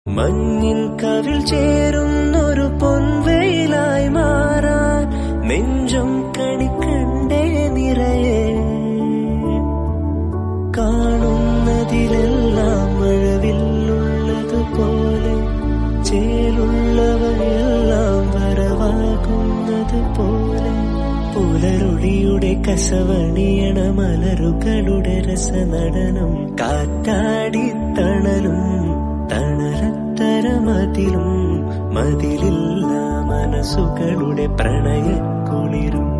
മഞ്ഞിൻ കവിൾ ചേരുന്നൊരു പൊൻവെയിലായി മാറാൻ നെഞ്ചും കണിക്കണ്ടേ നിറയെ കാണുന്നതിലെല്ലാം മഴവില്ലുള്ളതുപോലെ ചേലുള്ളവയെല്ലാം വരവാകുന്നത് പോലെ പുലരുളിയുടെ കസവണിയണ മലരുകളുടെ രസനടനം കാറ്റാടി തണലും തണലത്തരമതിലും മതിലില്ല മനസ്സുകളുടെ പ്രണയക്കുളിരും